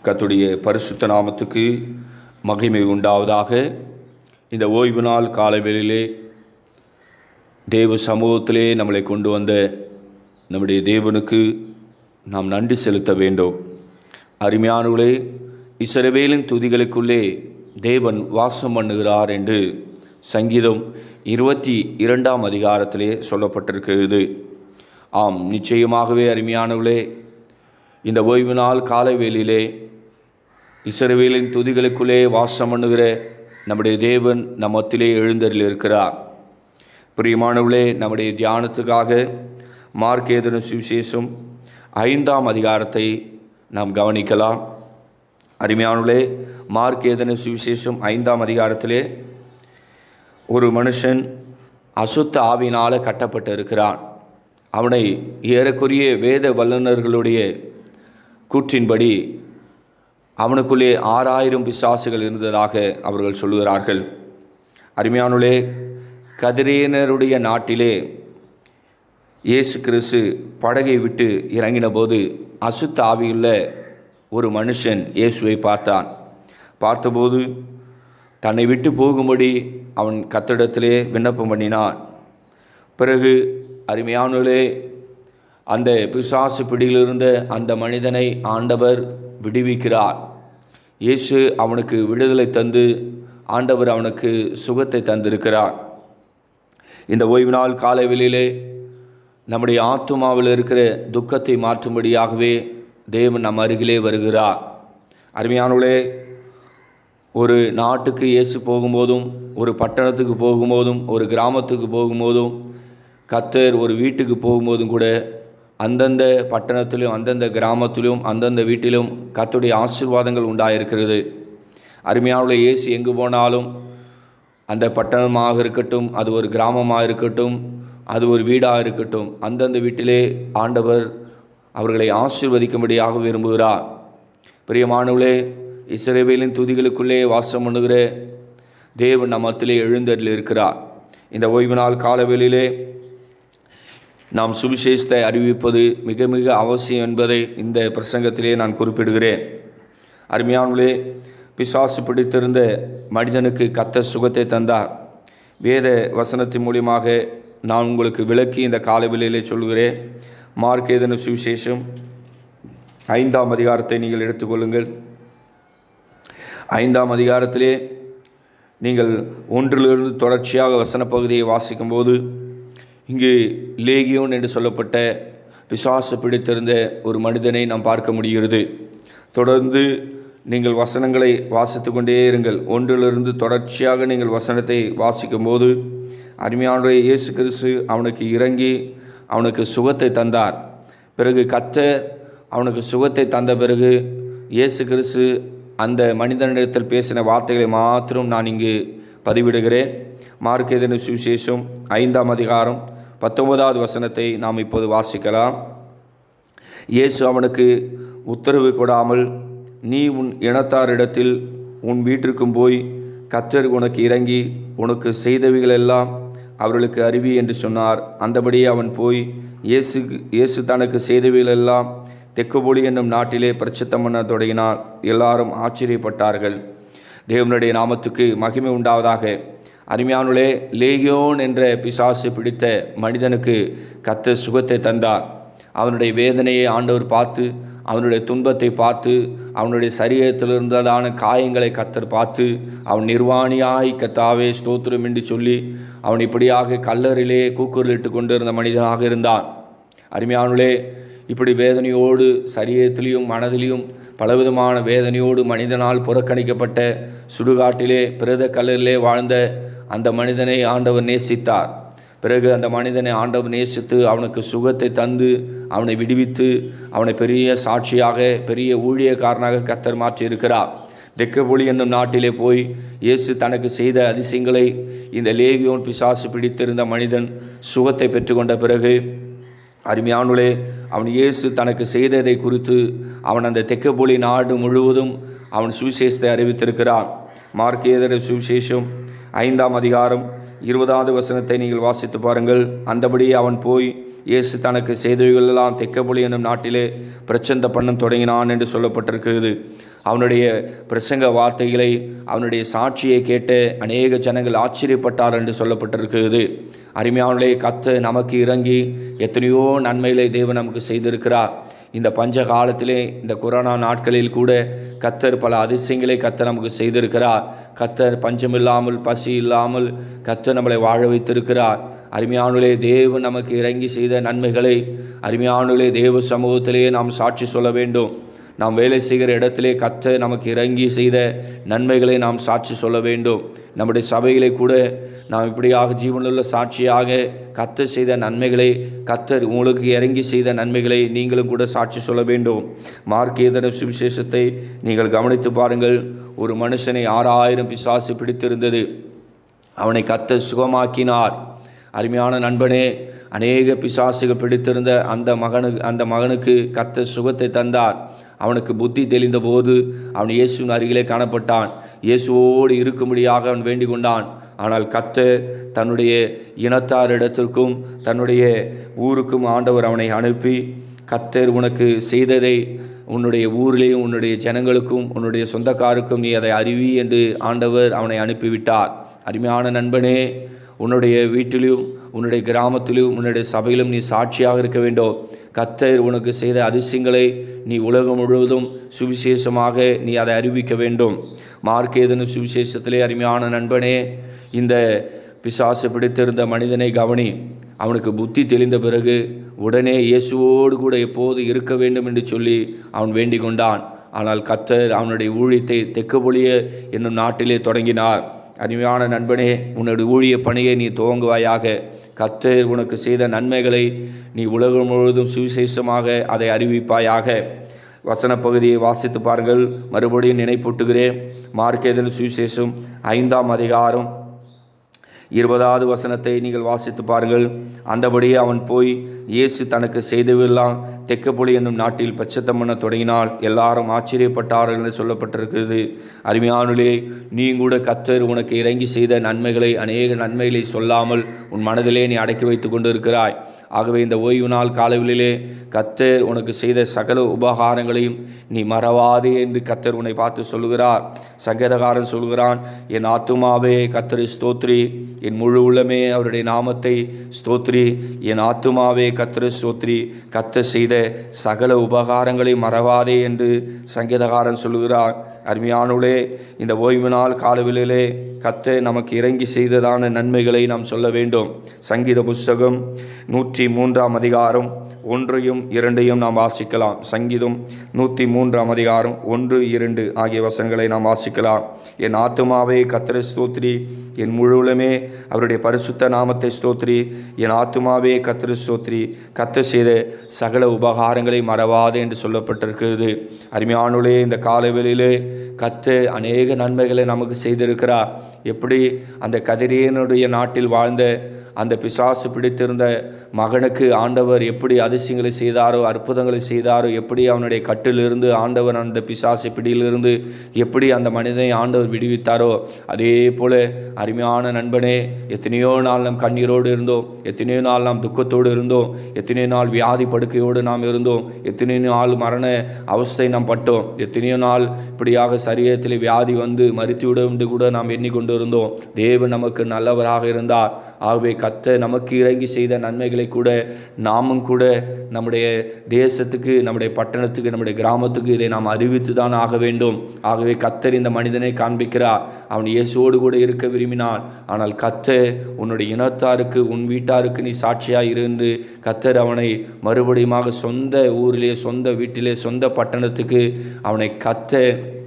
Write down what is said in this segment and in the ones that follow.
கர்த்தருடைய பரிசுத்த நாமத்துக்கு மகிமை உண்டாவதாக இந்த ஓய்வு நாள் காலவேளையிலே தேவ சமூகத்திலே நம்மளை கொண்டு வந்த நம்முடைய தேவனுக்கு நாம் நன்றி செலுத்த வேண்டும் அருமையானவர்களே இஸ்ரவேலின் துதிகளுக்குள்ளே தேவன் வாசம் பண்ணுகிறார் என்று சங்கீதம் இருபத்தி இரண்டாம் அதிகாரத்திலே சொல்லப்பட்டிருக்கிறது ஆம் நிச்சயமாகவே அருமையானவர்களே இந்த ஓய்வு நாள் காலவேளிலே இஸ்ரவேலின் துதிகளுக்குள்ளே வாசம் பண்ணுகிற நம்முடைய தேவன் நம் மத்தியிலே எழுந்தரில் இருக்கிறார் பிரியமானவர்களே நம்முடைய தியானத்துக்காக மார்க்கேதன சுவிசேஷம் ஐந்தாம் அதிகாரத்தை நாம் கவனிக்கலாம் அருமையானவர்களே மார்க்கேதன சுவிசேஷம் ஐந்தாம் அதிகாரத்திலே ஒரு மனுஷன் அசுத்த ஆவினால் கட்டப்பட்டு இருக்கிறான் அவனை ஏறக்குறைய வேத வல்லுநர்களுடைய கூற்றின்படி அவனுக்குள்ளே ஆறாயிரம் பிசாசுகள் இருந்ததாக அவர்கள் சொல்லுகிறார்கள் அருமையானுளே கதிரேனருடைய நாட்டிலே இயேசு கிறிஸ்து படகை விட்டு இறங்கின போது அசுத்த ஆவியுள்ள ஒரு மனுஷன் இயேசுவை பார்த்தான் பார்த்தபோது தன்னை விட்டு போகும்படி அவன் கத்திடத்திலே விண்ணப்பம் பண்ணினான் பிறகு அருமையானவர்களே அந்த பிசாசு பிடியிலிருந்த அந்த மனிதனை ஆண்டவர் விடுவிக்கிறார் இயேசு அவனுக்கு விடுதலை தந்து ஆண்டவர் அவனுக்கு சுகத்தை தந்திருக்கிறார் இந்த ஓய்வு நாள் காலைவெளியிலே நம்முடைய ஆத்துமாவில் இருக்கிற துக்கத்தை மாற்றும்படியாகவே தேவன் நம் அருகிலே வருகிறார் அருமையானவர்களே ஒரு நாட்டுக்கு இயேசு போகும்போதும் ஒரு பட்டணத்துக்கு போகும்போதும் ஒரு கிராமத்துக்கு போகும்போதும் கத்தர் ஒரு வீட்டுக்கு போகும்போதும் கூட அந்தந்த பட்டணத்திலும் அந்தந்த கிராமத்திலும் அந்தந்த வீட்டிலும் கத்துடைய ஆசீர்வாதங்கள் உண்டாயிருக்கிறது அருமையாவுள்ள இயேசு எங்கு போனாலும் அந்த பட்டணமாக இருக்கட்டும் அது ஒரு கிராமமாக இருக்கட்டும் அது ஒரு வீடாக இருக்கட்டும் அந்தந்த வீட்டிலே ஆண்டவர் அவர்களை ஆசீர்வதிக்கும்படியாக விரும்புகிறார் பிரியமானவர்களே இஸ்ரேவேலின் துதிகளுக்குள்ளே வாசம் பண்ணுகிற தேவன் நம்மத்திலே எழுந்தரில் இருக்கிறார் இந்த ஓய்வு நாள் காலவெளியிலே நாம் சுவிசேஷத்தை அறிவிப்பது மிக மிக அவசியம் என்பதை இந்த பிரசங்கத்திலே நான் குறிப்பிடுகிறேன் அருமையானவர்களே பிசாசு பிடித்திருந்த மனிதனுக்கு கத்த சுகத்தை தந்தார் வேத வசனத்தின் மூலியமாக நான் உங்களுக்கு விளக்கி இந்த காலவெளியிலே சொல்கிறேன் மார்க்கேதன சுவிசேஷம் ஐந்தாம் அதிகாரத்தை நீங்கள் எடுத்துக்கொள்ளுங்கள் ஐந்தாம் அதிகாரத்திலே நீங்கள் ஒன்றிலிருந்து தொடர்ச்சியாக வசன பகுதியை வாசிக்கும்போது இங்கு லேகியோன் என்று சொல்லப்பட்ட பிசாசு பிடித்திருந்த ஒரு மனிதனை நாம் பார்க்க முடிகிறது தொடர்ந்து நீங்கள் வசனங்களை வாசித்து கொண்டே இருங்கள் ஒன்றிலிருந்து தொடர்ச்சியாக நீங்கள் வசனத்தை வாசிக்கும்போது அருமையான இயேசு கிறிஸ்து அவனுக்கு இறங்கி அவனுக்கு சுகத்தை தந்தார் பிறகு கத்த அவனுக்கு சுகத்தை தந்த பிறகு இயேசு கிறிஸ்து அந்த மனிதனிடத்தில் பேசின வார்த்தைகளை மாத்திரம் நான் இங்கு பதிவிடுகிறேன் மார்க்கேதன சுவிசேஷம் ஐந்தாம் அதிகாரம் பத்தொன்பதாவது வசனத்தை நாம் இப்போது வாசிக்கலாம் இயேசு அவனுக்கு உத்தரவு கொடாமல் நீ உன் இனத்தாரிடத்தில் உன் வீட்டிற்கும் போய் கத்தர் உனக்கு இறங்கி உனக்கு செய்தவைகளெல்லாம் அவர்களுக்கு அறிவி என்று சொன்னார் அந்தபடியே அவன் போய் இயேசு இயேசு தனக்கு செய்தவைகளெல்லாம் தெக்குபொலி என்னும் நாட்டிலே பிரச்சித்தம் பண்ண தொடங்கினார் எல்லாரும் ஆச்சரியப்பட்டார்கள் தேவனுடைய நாமத்துக்கு மகிமை உண்டாவதாக அருமையானுளே லேகியோன் என்ற பிசாசு பிடித்த மனிதனுக்கு கத்த சுகத்தை தந்தார் அவனுடைய வேதனையை ஆண்டவர் பார்த்து அவனுடைய துன்பத்தை பார்த்து அவனுடைய சரீரத்தில் இருந்ததான காயங்களை கத்தர் பார்த்து அவன் நிர்வாணியாய் கத்தாவே ஸ்தோத்திரம் என்று சொல்லி அவன் இப்படியாக கல்லறிலே கூக்குரலிட்டு கொண்டிருந்த மனிதனாக இருந்தான் அருமையானுளே இப்படி வேதனையோடு சரீரத்திலையும் மனதிலையும் பலவிதமான வேதனையோடு மனிதனால் புறக்கணிக்கப்பட்ட சுடுகாட்டிலே பிரத கல்லறிலே வாழ்ந்த அந்த மனிதனை ஆண்டவர் நேசித்தார் பிறகு அந்த மனிதனை ஆண்டவர் நேசித்து அவனுக்கு சுகத்தை தந்து அவனை விடுவித்து அவனை பெரிய சாட்சியாக பெரிய ஊழியக்காரனாக கத்தர் மாற்றி இருக்கிறார் தெக்கபொலி என்னும் நாட்டிலே போய் இயேசு தனக்கு செய்த அதிசயங்களை இந்த லேகியோன் பிசாசு பிடித்திருந்த மனிதன் சுகத்தை பெற்றுக்கொண்ட பிறகு அருமையானுளே அவன் இயேசு தனக்கு செய்ததை குறித்து அவன் அந்த தெக்கபொலி நாடு முழுவதும் அவன் சுவிசேஷத்தை அறிவித்திருக்கிறான் மார்க்கேதர சுவிசேஷம் ஐந்தாம் அதிகாரம் இருபதாவது வசனத்தை நீங்கள் வாசித்து பாருங்கள் அந்தபடி அவன் போய் இயேசு தனக்கு செய்தவைகளெல்லாம் தெக்கபொலி என்னும் நாட்டிலே பிரச்சந்த பண்ண தொடங்கினான் என்று சொல்லப்பட்டிருக்கிறது அவனுடைய பிரசங்க வார்த்தைகளை அவனுடைய சாட்சியை கேட்டு அநேக ஜனங்கள் ஆச்சரியப்பட்டார் என்று சொல்லப்பட்டிருக்கிறது அருமையானே கத்து நமக்கு இறங்கி எத்தனையோ நன்மைகளை தேவன் நமக்கு செய்திருக்கிறார் இந்த பஞ்ச காலத்திலே இந்த கொரோனா நாட்களில் கூட கத்தர் பல அதிசயங்களை கத்தர் நமக்கு செய்திருக்கிறார் கத்தர் பஞ்சம் இல்லாமல் பசி இல்லாமல் கத்தர் நம்மளை வாழ வைத்திருக்கிறார் அருமையானுலே தேவன் நமக்கு இறங்கி செய்த நன்மைகளை அருமையானுலே தேவ சமூகத்திலேயே நாம் சாட்சி சொல்ல வேண்டும் நாம் வேலை செய்கிற இடத்திலே கத்த நமக்கு இறங்கி செய்த நன்மைகளை நாம் சாட்சி சொல்ல வேண்டும் நம்முடைய சபைகளை கூட நாம் இப்படியாக ஜீவனுள்ள சாட்சியாக கத்தர் செய்த நன்மைகளை கத்தர் உங்களுக்கு இறங்கி செய்த நன்மைகளை நீங்களும் கூட சாட்சி சொல்ல வேண்டும் மார்க்கேதர சுவிசேஷத்தை நீங்கள் கவனித்து பாருங்கள் ஒரு மனுஷனை ஆறாயிரம் பிசாசு பிடித்திருந்தது அவனை கத்தர் சுகமாக்கினார் அருமையான நண்பனே அநேக பிசாசுகள் பிடித்திருந்த அந்த மகனுக்கு அந்த மகனுக்கு கத்த சுகத்தை தந்தார் அவனுக்கு புத்தி தெளிந்த போது அவன் இயேசுவின் அருகிலே காணப்பட்டான் இயேசுவோடு இருக்கும்படியாக அவன் வேண்டிக் கொண்டான் ஆனால் கத்த தன்னுடைய இனத்தாரிடத்திற்கும் தன்னுடைய ஊருக்கும் ஆண்டவர் அவனை அனுப்பி கத்தர் உனக்கு செய்ததை உன்னுடைய ஊரிலேயும் உன்னுடைய ஜனங்களுக்கும் உன்னுடைய சொந்தக்காருக்கும் நீ அதை அறிவி என்று ஆண்டவர் அவனை அனுப்பிவிட்டார் அருமையான நண்பனே உன்னுடைய வீட்டிலும் உன்னுடைய கிராமத்திலும் உன்னுடைய சபையிலும் நீ சாட்சியாக இருக்க வேண்டும் கத்தர் உனக்கு செய்த அதிசயங்களை நீ உலகம் முழுவதும் சுவிசேஷமாக நீ அதை அறிவிக்க வேண்டும் மார்க்கேதனு சுவிசேஷத்திலே அருமையான நண்பனே இந்த பிசாசு பிடித்திருந்த மனிதனை கவனி அவனுக்கு புத்தி தெளிந்த பிறகு உடனே இயேசுவோடு கூட எப்போது இருக்க வேண்டும் என்று சொல்லி அவன் வேண்டிக் கொண்டான் ஆனால் கத்தர் அவனுடைய ஊழியத்தை தெக்குபொழிய என்னும் நாட்டிலே தொடங்கினார் அருமையான நண்பனே உன்னுடைய ஊழிய பணியை நீ துவங்குவாயாக கத்தர் உனக்கு செய்த நன்மைகளை நீ உலகம் முழுவதும் சுவிசேஷமாக அதை அறிவிப்பாயாக வசன பகுதியை வாசித்து பாருங்கள் மறுபடியும் நினைப்பூட்டுகிறேன் மார்க்கேதன் சுவிசேஷம் ஐந்தாம் அதிகாரம் இருபதாவது வசனத்தை நீங்கள் வாசித்து பாருங்கள் அந்தபடியே அவன் போய் இயேசு தனக்கு செய்தவெல்லாம் தெக்கப்பொலி என்னும் நாட்டில் பச்சத்தம் பண்ண தொடங்கினால் எல்லாரும் ஆச்சரியப்பட்டார்கள் என்று சொல்லப்பட்டிருக்கிறது அருமையானுலே நீ கூட கத்தர் உனக்கு இறங்கி செய்த நன்மைகளை அநேக நன்மைகளை சொல்லாமல் உன் மனதிலே நீ அடக்கி வைத்து கொண்டு இருக்கிறாய் ஆகவே இந்த ஓய்வு நாள் காலவெளியிலே கத்தர் உனக்கு செய்த சகல உபகாரங்களையும் நீ மறவாதே என்று கத்தர் உன்னை பார்த்து சொல்லுகிறார் சங்கீதகாரன் சொல்கிறான் என் ஆத்துமாவே கத்தரை ஸ்தோத்ரி என் முழு உள்ளமே அவருடைய நாமத்தை ஸ்தோத்ரி என் ஆத்துமாவே கத்தரை ஸ்தோத்ரி கத்த செய்த சகல உபகாரங்களை மறவாதே என்று சங்கீதகாரன் சொல்லுகிறார் அருமையானுளே இந்த ஓய்வு நாள் காலவெளியிலே கத்த நமக்கு இறங்கி செய்ததான நன்மைகளை நாம் சொல்ல வேண்டும் சங்கீத புஸ்தகம் நூற்றி மூன்றாம் அதிகாரம் ஒன்றையும் இரண்டையும் நாம் வாசிக்கலாம் சங்கீதம் நூற்றி மூன்றாம் அதிகாரம் ஒன்று இரண்டு ஆகிய வசனங்களை நாம் வாசிக்கலாம் என் ஆத்துமாவே கத்திர ஸ்தோத்ரி என் முழுவலுமே அவருடைய பரிசுத்த நாமத்தை ஸ்தோத்ரி என் ஆத்துமாவே கத்திர ஸ்தோத்ரி கத்த செய்த சகல உபகாரங்களை மறவாதே என்று சொல்லப்பட்டிருக்கிறது அருமையானுளே இந்த காலவெளியிலே கத்து அநேக நன்மைகளை நமக்கு செய்திருக்கிறார் எப்படி அந்த கதிரியனுடைய நாட்டில் வாழ்ந்த அந்த பிசாசு பிடித்திருந்த மகனுக்கு ஆண்டவர் எப்படி அதிசயங்களை செய்தாரோ அற்புதங்களை செய்தாரோ எப்படி அவனுடைய கட்டிலிருந்து ஆண்டவர் அந்த பிசாசு பிடியிலிருந்து எப்படி அந்த மனிதனை ஆண்டவர் விடுவித்தாரோ அதே போல அருமையான நண்பனே எத்தனையோ நாள் நம் கண்ணீரோடு இருந்தோம் எத்தனையோ நாள் நாம் துக்கத்தோடு இருந்தோம் எத்தனையோ நாள் வியாதி படுக்கையோடு நாம் இருந்தோம் எத்தனையோ நாள் மரண அவஸ்தை நாம் பட்டோம் எத்தனையோ நாள் இப்படியாக சரீரத்தில் வியாதி வந்து மறித்துவிடும் என்று கூட நாம் எண்ணிக்கொண்டு இருந்தோம் தேவன் நமக்கு நல்லவராக இருந்தார் ஆகவே கத்த நமக்கு இறங்கி செய்த நன்மைகளை கூட நாமும் கூட நம்முடைய தேசத்துக்கு நம்முடைய பட்டணத்துக்கு நம்முடைய கிராமத்துக்கு இதை நாம் அறிவித்து தான் ஆக வேண்டும் ஆகவே கத்தர் இந்த மனிதனை காண்பிக்கிறார் அவன் இயேசுவோடு கூட இருக்க விரும்பினான் ஆனால் கத்த உன்னுடைய இனத்தாருக்கு உன் வீட்டாருக்கு நீ சாட்சியாக இருந்து கத்தர் அவனை மறுபடியுமாக சொந்த ஊரிலே சொந்த வீட்டிலே சொந்த பட்டணத்துக்கு அவனை கத்த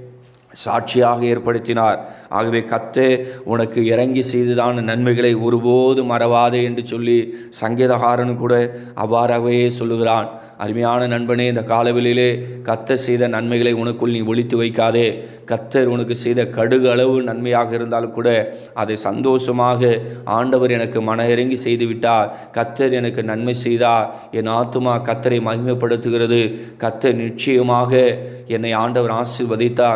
சாட்சியாக ஏற்படுத்தினார் ஆகவே கத்தே உனக்கு இறங்கி செய்துதான் நன்மைகளை ஒருபோது மறவாதே என்று சொல்லி சங்கீதகாரன் கூட அவ்வாறாகவே சொல்லுகிறான் அருமையான நண்பனே இந்த காலவெளியிலே கத்த செய்த நன்மைகளை உனக்குள் நீ ஒழித்து வைக்காதே கத்தர் உனக்கு செய்த கடுகு அளவு நன்மையாக இருந்தாலும் கூட அதை சந்தோஷமாக ஆண்டவர் எனக்கு மன இறங்கி செய்து விட்டார் கத்தர் எனக்கு நன்மை செய்தார் என் ஆத்துமா கத்தரை மகிமைப்படுத்துகிறது கத்தர் நிச்சயமாக என்னை ஆண்டவர் ஆசீர்வதித்தார்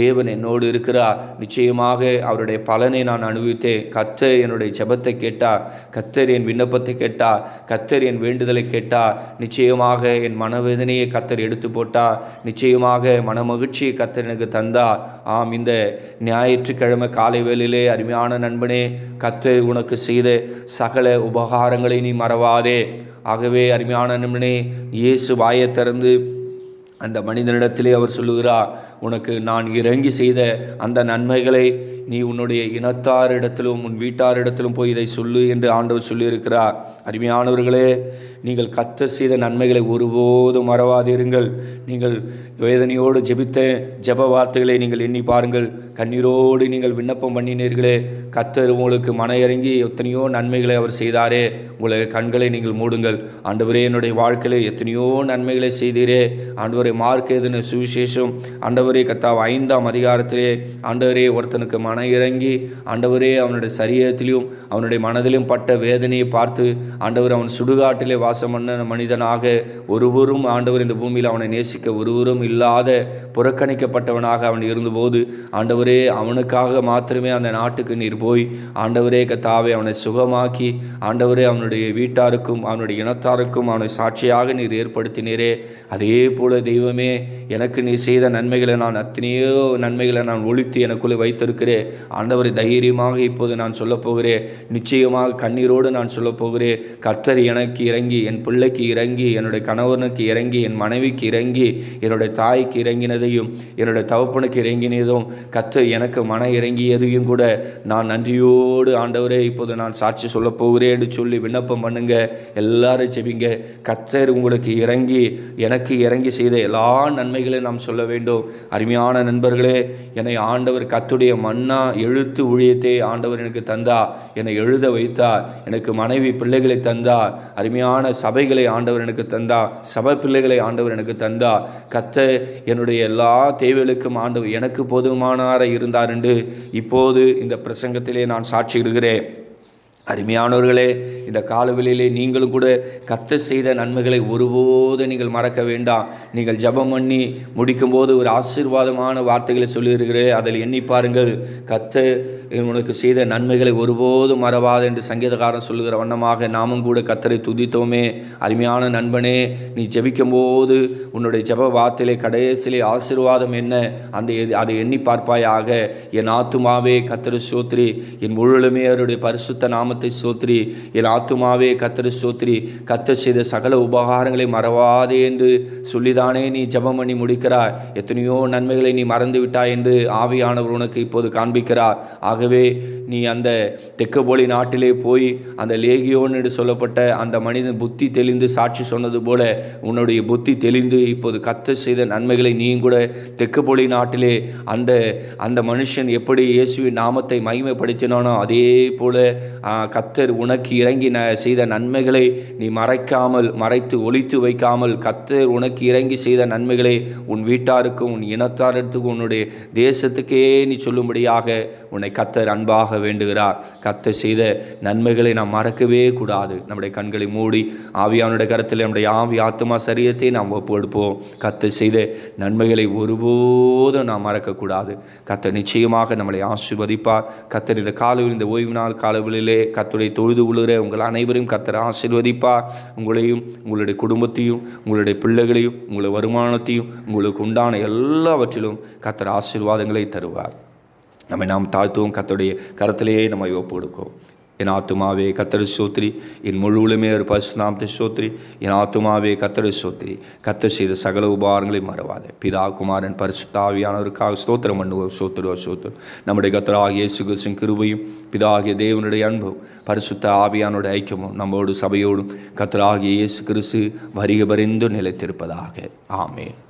தேவன் என்னோடு இருக்கிறார் நிச்சயமாக அவருடைய பலனை நான் அனுபவித்தேன் கத்தர் என்னுடைய ஜெபத்தை கேட்டார் கத்தர் என் விண்ணப்பத்தை கேட்டார் கத்தர் என் வேண்டுதலை கேட்டார் நிச்சயமாக என் மனவேதனையை கத்தர் எடுத்து போட்டார் நிச்சயமாக மனமகிழ்ச்சியை கத்தர் எனக்கு தந்தார் ஆம் இந்த ஞாயிற்றுக்கிழமை காலை வேளையிலே அருமையான நண்பனே கத்தர் உனக்கு செய்த சகல உபகாரங்களை நீ மறவாதே ஆகவே அருமையான நண்பனே இயேசு வாயை திறந்து அந்த மனிதனிடத்திலே அவர் சொல்லுகிறார் உனக்கு நான் இறங்கி செய்த அந்த நன்மைகளை நீ உன்னுடைய இனத்தாரிடத்திலும் உன் வீட்டாரிடத்திலும் போய் இதை சொல்லு என்று ஆண்டவர் சொல்லியிருக்கிறார் அருமையானவர்களே நீங்கள் கத்த செய்த நன்மைகளை ஒருபோதும் மறவாதிருங்கள் நீங்கள் வேதனையோடு ஜெபித்த ஜெப வார்த்தைகளை நீங்கள் எண்ணி பாருங்கள் கண்ணீரோடு நீங்கள் விண்ணப்பம் பண்ணினீர்களே கத்தர் உங்களுக்கு மன இறங்கி எத்தனையோ நன்மைகளை அவர் செய்தாரே உங்களை கண்களை நீங்கள் மூடுங்கள் ஆண்டவரே என்னுடைய வாழ்க்கையில எத்தனையோ நன்மைகளை செய்தீரே ஆண்டவரே மார்க் எதுன சுவிசேஷம் ஆண்டவரே கத்தாவ் ஐந்தாம் அதிகாரத்திலே ஆண்டவரே ஒருத்தனுக்கு மன இறங்கி ஆண்டவரே அவனுடைய சரீரத்திலும் அவனுடைய மனதிலும் பட்ட வேதனையை பார்த்து ஆண்டவர் அவன் சுடுகாட்டிலே வாசம் பண்ண மனிதனாக ஒருவரும் ஆண்டவர் இந்த பூமியில் அவனை நேசிக்க ஒருவரும் இல்லாத புறக்கணிக்கப்பட்டவனாக அவன் இருந்தபோது ஆண்டவரே அவனுக்காக மாத்திரமே அந்த நாட்டுக்கு நீர் போய் ஆண்டவரே கத்தாவே அவனை சுகமாக்கி ஆண்டவரே அவனுடைய வீட்டாருக்கும் அவனுடைய இனத்தாருக்கும் அவனை சாட்சியாக நீர் ஏற்படுத்தினீரே அதே போல தெய்வமே எனக்கு நீ செய்த நன்மைகளை நான் அத்தனையோ நன்மைகளை நான் ஒழித்து எனக்குள்ளே வைத்திருக்கிறேன் ஆண்டவரை தைரியமாக இப்போது நான் சொல்லப் போகிறேன் நிச்சயமாக கண்ணீரோடு நான் சொல்லப் போகிறேன் கர்த்தர் எனக்கு இறங்கி என் பிள்ளைக்கு இறங்கி என்னுடைய கணவனுக்கு இறங்கி என் மனைவிக்கு இறங்கி என்னுடைய தாய்க்கு இறங்கினதையும் என்னுடைய தகப்பனுக்கு இறங்கினதும் கர்த்தர் எனக்கு மன இறங்கியதையும் கூட நான் நன்றியோடு ஆண்டவரே இப்போது நான் சாட்சி சொல்லப் போகிறேன் என்று சொல்லி விண்ணப்பம் பண்ணுங்க எல்லாரும் செபிங்க கர்த்தர் உங்களுக்கு இறங்கி எனக்கு இறங்கி செய்த எல்லா நன்மைகளையும் நாம் சொல்ல வேண்டும் அருமையான நண்பர்களே என்னை ஆண்டவர் கத்துடைய மன்னா எழுத்து ஊழியத்தை ஆண்டவர் எனக்கு தந்தா என்னை எழுத வைத்தார் எனக்கு மனைவி பிள்ளைகளை தந்தா அருமையான சபைகளை ஆண்டவர் எனக்கு தந்தா சபை பிள்ளைகளை ஆண்டவர் எனக்கு தந்தா கத்த என்னுடைய எல்லா தேவைகளுக்கும் ஆண்டவர் எனக்கு போதுமானார இருந்தார் என்று இப்போது இந்த பிரசங்கத்திலே நான் சாட்சியிடுகிறேன் அருமையானவர்களே இந்த காலவெளியிலே நீங்களும் கூட கத்த செய்த நன்மைகளை ஒருபோதும் நீங்கள் மறக்க வேண்டாம் நீங்கள் ஜெபம் பண்ணி முடிக்கும்போது ஒரு ஆசீர்வாதமான வார்த்தைகளை சொல்லியிருக்கிறே அதில் எண்ணி பாருங்கள் கத்த உனக்கு செய்த நன்மைகளை ஒருபோதும் மறவாது என்று சங்கீதக்காரன் சொல்லுகிற வண்ணமாக நாமும் கூட கத்தரை துதித்தோமே அருமையான நண்பனே நீ ஜெபிக்கும் போது உன்னுடைய ஜெப வார்த்தையிலே கடைசியிலே ஆசீர்வாதம் என்ன அந்த எது- அதை எண்ணி பார்ப்பாயாக என் ஆத்துமாவே கத்தரு சோத்ரி என் முழுலுமே அவருடைய பரிசுத்த நாமத்தை சோத்ரி என் ஆத்துமாவே கத்தரு சோத்ரி கத்தர் செய்த சகல உபகாரங்களை மறவாதே என்று சொல்லிதானே நீ ஜெபம் பண்ணி முடிக்கிறாய் எத்தனையோ நன்மைகளை நீ மறந்து விட்டாய் என்று ஆவியானவர் உனக்கு இப்போது காண்பிக்கிறார் ஆகவே நீ அந்த தெக்கபோலி நாட்டிலே போய் அந்த லேகியோன் என்று சொல்லப்பட்ட அந்த மனிதன் புத்தி தெளிந்து சாட்சி சொன்னது போல உன்னுடைய புத்தி தெளிந்து இப்போது கத்தர் செய்த நன்மைகளை நீயும் கூட தெக்கபோலி நாட்டிலே அந்த அந்த மனுஷன் எப்படி இயேசுவின் நாமத்தை மகிமைப்படுத்தினானோ அதே போல ஆ, கத்தர் உனக்கு இறங்கி ந செய்த நன்மைகளை நீ மறைக்காமல் மறைத்து ஒளித்து வைக்காமல் கத்தர் உனக்கு இறங்கி செய்த நன்மைகளை உன் வீட்டாருக்கும் உன் இனத்தாரத்துக்கும் உன்னுடைய தேசத்துக்கே நீ சொல்லும்படியாக உன்னை கத்தர் அன்பாக வேண்டுகிறார் கத்தர் செய்த நன்மைகளை நாம் மறக்கவே கூடாது நம்முடைய கண்களை மூடி ஆவியானுடைய கரத்தில் நம்முடைய ஆவி ஆத்மா சரீரத்தை நாம் ஒப்பு கொடுப்போம் கத்தர் செய்த நன்மைகளை ஒருபோதும் நாம் மறக்கக்கூடாது கத்தர் நிச்சயமாக நம்மளை ஆசீர்வதிப்பார் கத்தர் இந்த காலையில் இந்த ஓய்வு நாள் காலவெளியிலே கத்தருடைய தொழுது உழுகிற உங்கள் அனைவரையும் கத்தர் ஆசீர்வதிப்பார் உங்களையும் உங்களுடைய குடும்பத்தையும் உங்களுடைய பிள்ளைகளையும் உங்களுடைய வருமானத்தையும் உங்களுக்கு உண்டான எல்லாவற்றிலும் கத்தர் ஆசீர்வாதங்களை தருவார் நம்மை நாம் தாழ்த்துவோம் கத்தருடைய கரத்திலேயே நம்ம ஒப்பு கொடுக்கும் என் ஆத்துமாவே கத்தரு சோத்ரி என் முழுவலுமே ஒரு பசுநாமத்தை சோத்ரி என் ஆத்துமாவே கத்தரு சோத்ரி கத்தர் செய்த சகல உபகாரங்களை மறவாதே பிதா குமாரன் பரிசுத்தாவியானவருக்காக ஸ்தோத்திரம் பண்ணுவோம் சோத்துருவோ சோத்திரம் நம்முடைய கத்தராகிய இயேசு கிறிஸ்துவின் கிருபையும் பிதாகிய தேவனுடைய அன்பும் பரிசுத்த ஆவியானுடைய ஐக்கியமும் நம்மோடு சபையோடும் கத்தராகிய இயேசு கிறிஸ்து வரிக பரிந்து நிலைத்திருப்பதாக ஆமென்